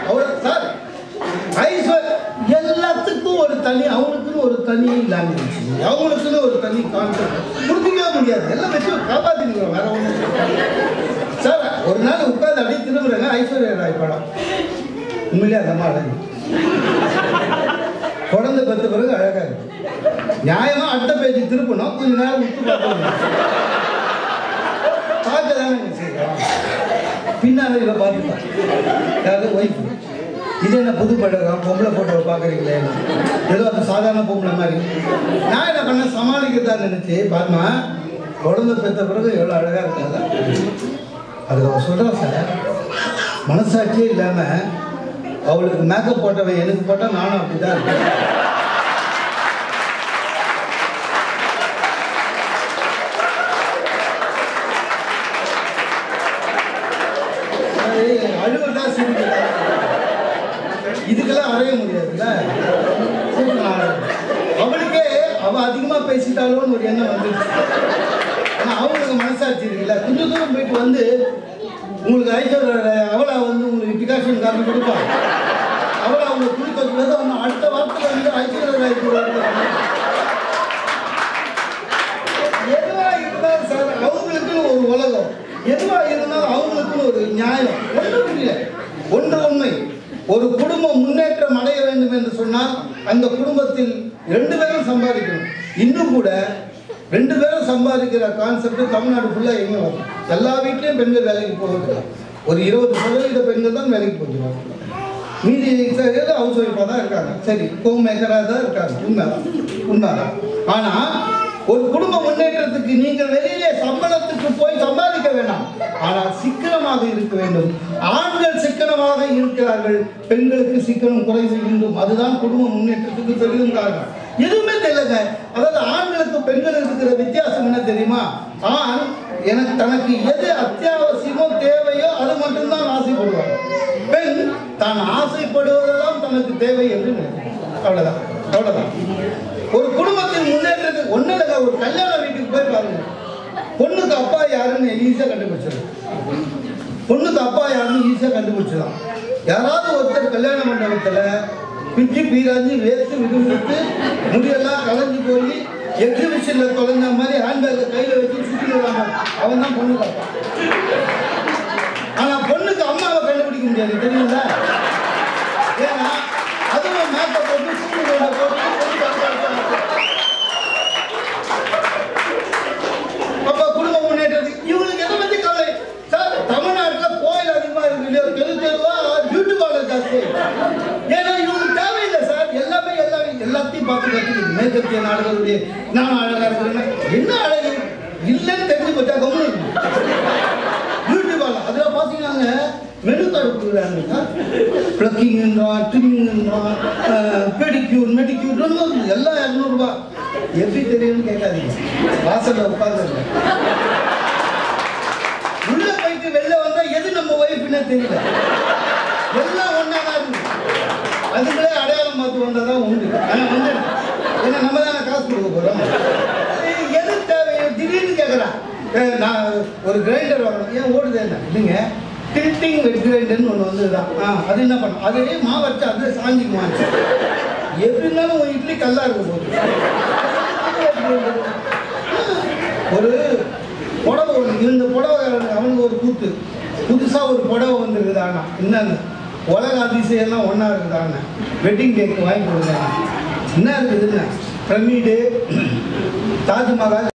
அவ்வளோ சார் ஐஸ்வர் எல்லாத்துக்கும் ஒரு தனி அவனுக்குன்னு ஒரு தனி லாங்குவேஜ் அவங்களுக்குன்னு ஒரு தனி கான்செப்ட் புரிஞ்சிக்கவே முடியாது எல்லாம் வச்சு காப்பாற்றிக்கிறோம் வேற ஒன்றும் சார் ஒரு நாள் உட்கார்ந்து அப்படியே திரும்புறேங்க ஐஸ்வர்யா ராய் படம் உண்மையிலே அந்த அம்மா அழகு குழந்தை பெற்ற பிறகு அழகா இருக்கு நியாயமா அடுத்த பேஜ் திருப்பணும் கொஞ்ச நேரம் விட்டு பார்க்கணும் பார்க்க தானே செய்யலாம் பின்னால இவ பார்த்துப்பா யாராவது ஒய்ஃப் இது என்ன புது படம் பொம்பளை போட்டோ பார்க்குறீங்களே ஏதோ அது சாதாரண பொம்பளை மாதிரி நான் என்ன பண்ண சமாளிக்கிறதா நினைச்சு பாருமா குழந்தை பெற்ற பிறகு எவ்வளோ அழகா இருக்காங்க அதுக்கு அவன் சொல்கிறான் சார் மனசாட்சியே இல்லாமல் அவளுக்கு மேக்கப் போட்டவன் எனக்கு போட்டால் நானும் அப்படிதான் இருக்கேன் அழுவதா சிரிக்கிறா இதுக்கெல்லாம் அறைய முடியாதுல்ல சரி, நான் அவளுக்கே அவ அதிகமா பேசிட்டாளோன்னு ஒரு எண்ணம் வந்துருச்சு ஆனா அவங்களுக்கு மனசாட்சி இருக்குல்ல கொஞ்சம் தூரம் போயிட்டு வந்து உங்களுக்கு ஐஸ்வர்யா அவளா வந்து உங்களுக்கு டிகாஷன் காப்பி கொடுப்பா அவளை அவங்க குளிக்க வைக்கிறது அவங்க அடுத்த வாரத்தில் வந்து ஐஸ்வர்யா ராய் கூட இருக்காங்க. எதுவா இருந்தாலும் சார் அவங்களுக்குன்னு ஒரு உலகம் எதுவா இருந்தாலும் அவங்களுக்குன்னு ஒரு நியாயம் ஒன்றும் இல்லை ஒன்று உண்மை ஒரு குடும்பம் முன்னேற்றம் அடைய வேண்டும் என்று சொன்னால் அந்த குடும்பத்தில் ரெண்டு பேரும் சம்பாதிக்கணும் இன்னும் கூட ரெண்டு பேரும் சம்பாதிக்கிற கான்செப்ட் தமிழ்நாடு ஃபுல்லாக எங்கே வரும் எல்லா வீட்லேயும் பெண்கள் வேலைக்கு போகிறது ஒரு இருபது சதவீத பெண்கள் தான் வேலைக்கு போகிறாங்க மீதி சதவீதம் ஹவுஸ் ஒய்ஃபாக தான் இருக்காங்க சரி ஹோம் மேக்கராக தான் இருக்காங்க உண்மைதான் உண்மைதான் ஆனால் ஒரு குடும்ப முன்னேற்றத்துக்கு நீங்கள் வெளியிலே சம்பளத்துக்கு போய் சம்பாதிக்க வேண்டாம் ஆனால் சிக்கனமாக இருக்க வேண்டும் ஆண்கள் சிக்கனமாக இருக்கிறார்கள் பெண்களுக்கு சிக்கனம் குறைவு வேண்டும் அதுதான் குடும்ப முன்னேற்றத்துக்கு பெரிதும் காரணம் எதுவுமே தெரியலங்க அதாவது ஆண்களுக்கு பெண்களுக்கு இருக்கிற வித்தியாசம் என்ன தெரியுமா ஆண் எனக்கு தனக்கு எது அத்தியாவசியமோ தேவையோ அது மட்டும்தான் ஆசைப்படுவாங்க பெண் தான் ஆசைப்படுவதெல்லாம் தனக்கு தேவை என்று நினைக்கிறார். அவ்வளவுதான் அவ்வளவுதான் ஒரு குடும்பத்தின் முன்னேற்றத்துக்கு ஒண்ணு இல்லைங்க ஒரு கல்யாண வீட்டுக்கு போய் பாருங்க பொண்ணுக்கு அப்பா யாருன்னு ஈஸியா கண்டுபிடிச்சிடலாம் பொண்ணுக்கு அப்பா யாருன்னு ஈஸியா கண்டுபிடிச்சிடலாம் யாராவது ஒருத்தர் கல்யாண மண்டபத்துல பிஞ்சு பீராஞ்சி வேர்த்து விடுவிட்டு முடியெல்லாம் கலைஞ்சு போய் எக்ஸிபிஷன்ல தொலைஞ்ச மாதிரி ஹேண்ட்பேக்கை கையில வச்சு சுற்றிடுவாங்க அவன் தான் பொண்ணுக்கு அப்பா ஆனா பொண்ணுக்கு அம்மாவை கண்டுபிடிக்க முடியாது தெரியுங்களா ஏன்னா அதுவும் மேக்கப் போட்டு சூடு கொண்ட போட்டு பொண்ணு பார்த்து அப்ப குடும்ப முன்னேற்றத்துக்கு இவங்களுக்கு எதை பத்தி கவலை சார் தமிழ்நாட்டுல கோயில் அதிகமா இருக்கு இல்லையா தெரு தெருவா பியூட்டி பார்லர் ஜாஸ்தி ஏன்னா இவங்களுக்கு தேவையில்லை சார் எல்லாமே எல்லாமே எல்லாத்தையும் பார்த்து கற்றுக்குது மேற்கத்திய நாடுகளுடைய நான் அழகா இருக்கிறேன் என்ன அழகு இல்லைன்னு தெரிஞ்சு போச்சா கவனம் பியூட்டி பார்லர் அதில் பார்த்தீங்கன்னாங்க மெனு கார்டு கொடுக்குறாங்க ப்ளக்கிங்ன்றான் ட்ரிம்மிங்ன்றான் பெடிக்யூர் மெடிக்யூர் எல்லாம் இரநூறுபா எப்படி தெரியும்னு கேட்காதீங்க வாசல்ல உட்கார்ந்து உள்ள போயிட்டு வெளில வந்தா எது நம்ம ஒய்ஃப்னே தெரியல எல்லாம் ஒண்ணா தான் இருக்கு அதுங்களே அடையாளம் பார்த்து வந்தா தான் உண்டு ஆனா வந்து ஏன்னா நம்ம தானே காசு கொடுக்க போறோம் இது எது தேவை திடீர்னு கேட்குறான் நான் ஒரு கிரைண்டர் வாங்கணும் ஏன் ஓடுது என்ன இல்லைங்க டில்ட்டிங் வெட் கிரைண்டர்னு ஒன்று வந்துதான் ஆ அது என்ன பண்ணும் அதே மாவு வச்சு அப்படியே சாஞ்சிக்குமா எப்படி இருந்தாலும் உன் இட்லி கல்லா இருக்கும் போது ஒரு புடவை ஒன்று இந்த புடவை அவனுக்கு ஒரு கூத்து புதுசாக ஒரு புடவை வந்துருக்குது ஆனா என்னன்னு உலக அதிசயம்லாம் ஒன்றா இருக்குது ஆனா வெட்டிங் கேக் வாங்கி கொடுங்க என்ன இருக்குதுன்னு பிரமிடு தாஜ்மஹால்